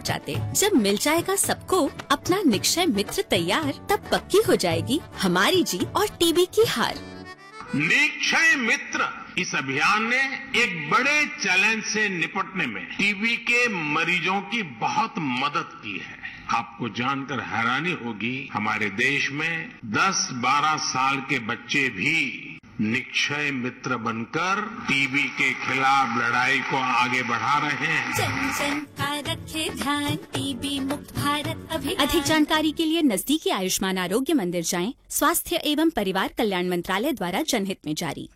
चाहते जब मिल जाएगा सबको अपना निक्षय मित्र तैयार तब पक्की हो जाएगी हमारी जीत और टीबी की हार निक्षय मित्र इस अभियान ने एक बड़े चैलेंज से निपटने में टीबी के मरीजों की बहुत मदद की है आपको जानकर हैरानी होगी हमारे देश में 10-12 साल के बच्चे भी निक्षय मित्र बनकर टीबी के खिलाफ लड़ाई को आगे बढ़ा रहे हैं जन जन का रखे ध्यान टीबी मुक्त भारत अभियान अधिक जानकारी के लिए नजदीकी आयुष्मान आरोग्य मंदिर जाएं स्वास्थ्य एवं परिवार कल्याण मंत्रालय द्वारा जनहित में जारी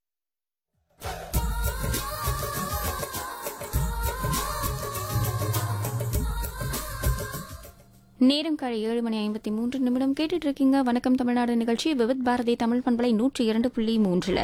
நேரம் காலை ஏழு மணி ஐம்பத்தி மூன்று நிமிடம் கேட்டுட்டு இருக்கீங்க வணக்கம் தமிழ்நாடு நிகழ்ச்சி விவித் பாரதி தமிழ் பண்பலை நூற்றி இரண்டு புள்ளி மூன்றுல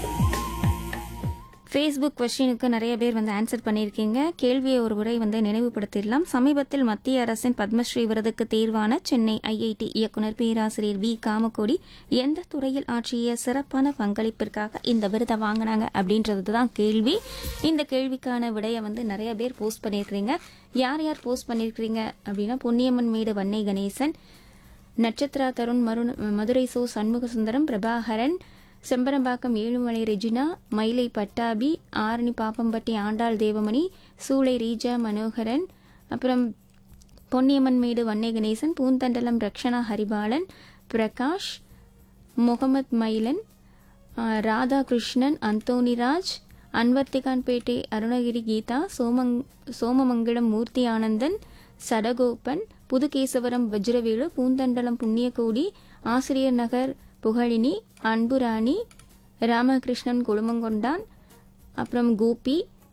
ஃபேஸ்புக் கொஸ்டினுக்கு நிறைய பேர் வந்து ஆன்சர் பண்ணியிருக்கீங்க கேள்வியை ஒரு முறை வந்து நினைவுபடுத்திடலாம் சமீபத்தில் மத்திய அரசின் பத்மஸ்ரீ விருதுக்கு தேர்வான சென்னை ஐஐடி இயக்குனர் பேராசிரியர் வி காமகோடி எந்த துறையில் ஆற்றிய சிறப்பான பங்களிப்பிற்காக இந்த விருதை வாங்கினாங்க அப்படின்றது தான் கேள்வி இந்த கேள்விக்கான விடையை வந்து நிறைய பேர் போஸ்ட் பண்ணியிருக்கிறீங்க யார் யார் போஸ்ட் பண்ணியிருக்கிறீங்க அப்படின்னா பொன்னியம்மன் மேடு வன்னை கணேசன் நட்சத்திரா தருண் மருண் மதுரை சோ சண்முக சுந்தரம் பிரபாகரன் செம்பரம்பாக்கம் ஏழுமலை ரெஜினா மயிலை பட்டாபி ஆரணி பாப்பம்பட்டி ஆண்டாள் தேவமணி சூளை ரீஜா மனோகரன் அப்புறம் பொன்னியம்மன் மேடு வன்னை கணேசன் பூந்தண்டலம் ரக்ஷனா ஹரிபாலன் பிரகாஷ் முகமத் மயிலன் ஆஹ், ராதாகிருஷ்ணன் அந்தோனிராஜ் அன்வர்த்திகான்பேட்டை அருணகிரி கீதா சோமங் சோமமங்கலம் மூர்த்தி ஆனந்தன் சடகோபன் புதுகேசவரம் வஜ்ரவேலு பூந்தண்டலம் புண்ணியகோடி ஆசிரியர் நகர் புகழினி அன்புராணி ராமகிருஷ்ணன் குழுமங்கொண்டான் அப்புறம் கோபி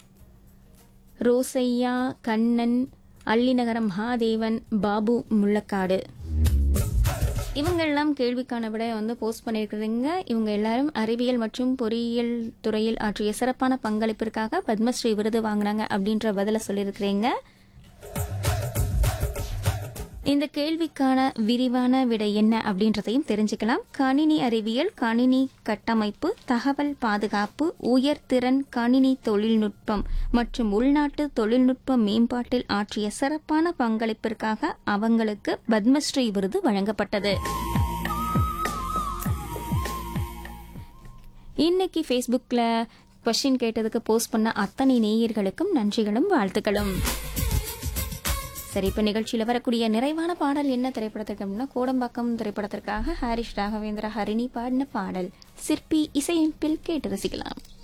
ரோசையா கண்ணன் அள்ளிநகரம் மகாதேவன் பாபு முள்ளக்காடு இவங்க எல்லாம் கேள்விக்கான விட வந்து போஸ்ட் பண்ணியிருக்கிறீங்க இவங்க எல்லாரும் அறிவியல் மற்றும் பொறியியல் துறையில் ஆற்றிய சிறப்பான பங்களிப்பிற்காக பத்மஸ்ரீ விருது வாங்கினாங்க அப்படின்ற பதில சொல்லியிருக்கிறீங்க இந்த கேள்விக்கான விரிவான விடை என்ன அப்படின்றதையும் தெரிஞ்சுக்கலாம் கணினி அறிவியல் கணினி கட்டமைப்பு தகவல் பாதுகாப்பு உயர்திறன் கணினி தொழில்நுட்பம் மற்றும் உள்நாட்டு தொழில்நுட்ப மேம்பாட்டில் ஆற்றிய சிறப்பான பங்களிப்பிற்காக அவங்களுக்கு பத்மஸ்ரீ விருது வழங்கப்பட்டது இன்னைக்கு ஃபேஸ்புக்கில் கொஸ்டின் கேட்டதுக்கு போஸ்ட் பண்ண அத்தனை நேயர்களுக்கும் நன்றிகளும் வாழ்த்துக்களும் சரி இப்போ நிகழ்ச்சியில் வரக்கூடிய நிறைவான பாடல் என்ன திரைப்படத்திற்கு அப்படின்னா கோடம்பாக்கம் திரைப்படத்திற்காக ஹாரிஷ் ராகவேந்திரா ஹரிணி பாடின பாடல் சிற்பி இசையமைப்பில் கேட்டு ரசிக்கலாம்